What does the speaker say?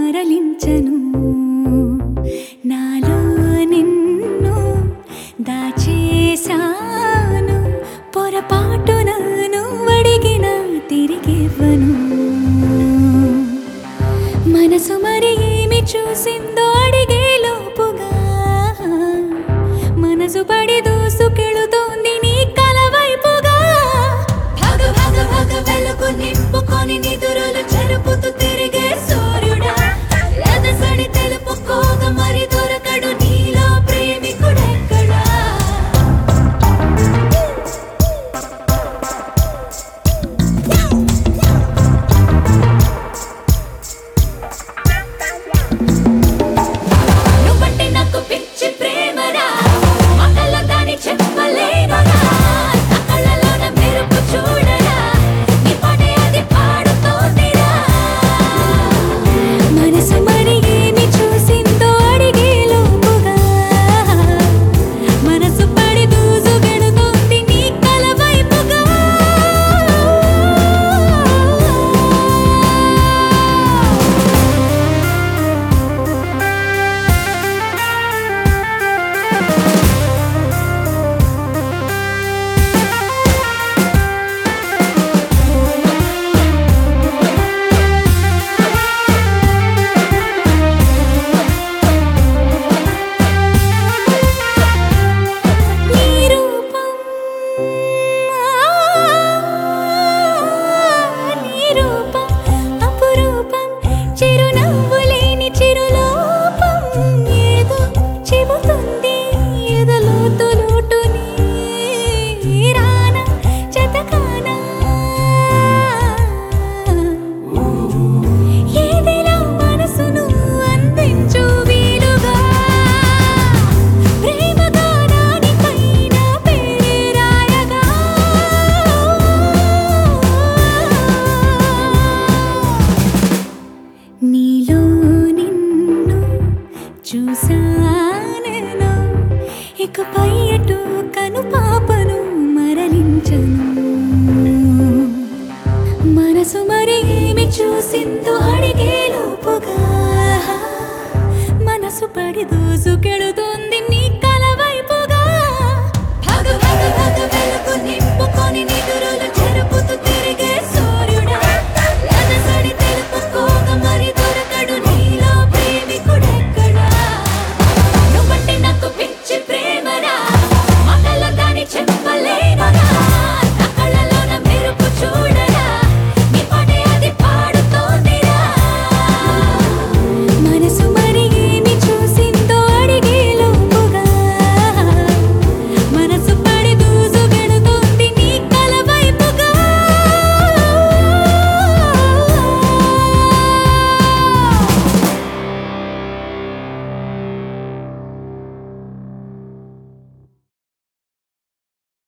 మరలించను నాలో నిన్ను దాచేశాను పొరపాటున నువ్వడిగిన తిరిగివ్వను మనసు మరి ఏమి చూసిందో అడిగే లోపుగా మనసు పడి దూసుకెళుతోంది నీ కల వైపుగా భగ భగ భగ వెలుగు నింపుకొని నిదురులు చెరుపుతూ తిరిగే సూర్యుడా ఎదసడి తెలుపుకోగ మరి దొరకడు నీలో ప్రేమికుడెక్కడా నువ్వంటే నాకు పిచ్చి ప్రేమరా మాటల్లో దాని చెప్పలేనురా నా కళ్ళలోన మెరుపు చూడరా నీ పాటే అది పాడుతోందిరా మనసు మరి ఏమి చూసిందో అడిగే లోపుగా మనసు పడి దూసుకెడుతోంది నీ కల వైపుగా నీ రూపం నీ రూపం అపురూపం చిరునవ్వు లేని చిరులోపం ఏదో చెబుతుంది ఎదలోతు లోటుని రానా జతకానా ఏదిలా మనసును అందించు వీలుగా ప్రేమగా దానిపైన పేరే రాయగా నీలో నిన్ను చూసానెను ఇకపై అటు కను పాపను మరలించను మనసు మరి ఏమి చూసిందో అడిగే లోపుగా మనసు పడి దూసుకెళుతూ